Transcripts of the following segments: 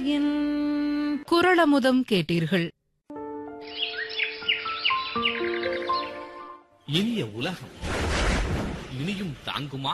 என் குரளமுதம் கேட்டீர்கள் இனிய உலகம் இனியும் தாங்குமா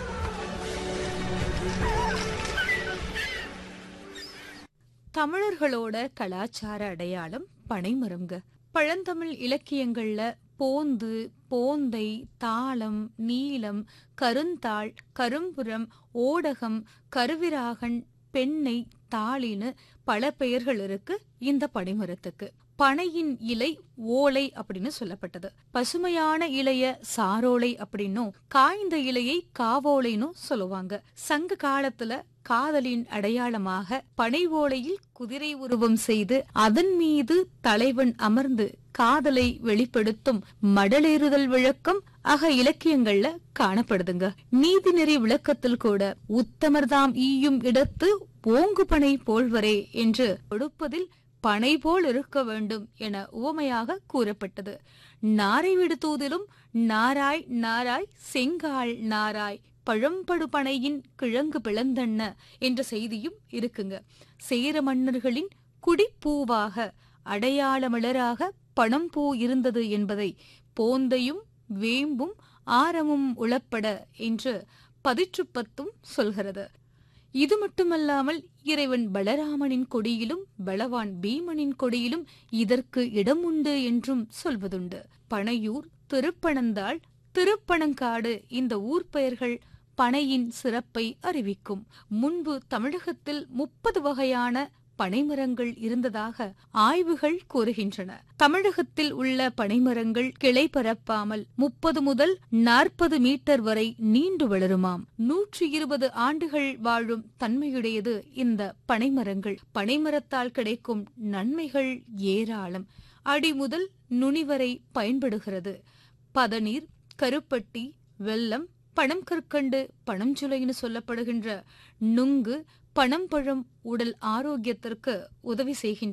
தமிழர்களோட கலாச்சார அடையாளம் பனைமரம்ங்க பழந்தமிழ் இலக்கியங்கள்ல போந்து போந்தை தாளம் நீலம் கருந்தாள் கரும்புறம் ஓடகம் கருவிராகன் பெண்ணை தாளின்னு பல பெயர்கள் இருக்கு இந்த பனைமரத்துக்கு பனையின் இலை ஓலை அப்படின்னு சொல்லப்பட்டது பசுமையான இலைய சாரோலை அப்படின்னும் காய்ந்த இலையை காவோலைன்னும் சொல்லுவாங்க சங்க காலத்துல காதலின் அடையாளமாக பனை ஓலையில் குதிரை உருவம் செய்து அதன் மீது தலைவன் அமர்ந்து காதலை வெளிப்படுத்தும் மடலேறுதல் விளக்கம் அக இலக்கியங்கள்ல காணப்படுதுங்க நீதிநெறி விளக்கத்தில் கூட உத்தமர்தாம் ஈயும் இடத்து ஓங்கு பனை போல்வரே என்று கொடுப்பதில் பனை போல் இருக்க வேண்டும் என உவமையாக கூறப்பட்டது நாரை விடு தூதிலும் நாராய் நாராய் செங்கால் நாராய் பழம்படு பனையின் கிழங்கு பிளந்தன்ன என்ற செய்தியும் இருக்குங்க சேர மன்னர்களின் குடிப்பூவாக அடையாளமிளராக பணம்பூ இருந்தது என்பதை போந்தையும் வேம்பும் ஆரமும் உளப்பட என்று பதிற்றுப்பத்தும் சொல்கிறது இது மட்டுமல்லாமல் இறைவன் பலராமனின் கொடியிலும் பலவான் பீமனின் கொடியிலும் இதற்கு இடம் உண்டு என்றும் சொல்வதுண்டு பனையூர் திருப்பனந்தாள் திருப்பனங்காடு இந்த ஊர் பெயர்கள் பனையின் சிறப்பை அறிவிக்கும் முன்பு தமிழகத்தில் முப்பது வகையான பனைமரங்கள் இருந்ததாக ஆய்வுகள் கூறுகின்றன தமிழகத்தில் உள்ள பனைமரங்கள் கிளை பரப்பாமல் முப்பது முதல் நாற்பது மீட்டர் வரை நீண்டு வளருமாம் நூற்றி இருபது ஆண்டுகள் வாழும் தன்மையுடையது இந்த பனைமரங்கள் பனைமரத்தால் கிடைக்கும் நன்மைகள் ஏராளம் அடி முதல் நுனி வரை பயன்படுகிறது பதநீர் கருப்பட்டி வெல்லம் பனம் கற்கண்டு பனம் சுளைன்னு சொல்லப்படுகின்ற நுங்கு பனம்பழம் உடல் ஆரோக்கியத்திற்கு உதவி செய்கின்றன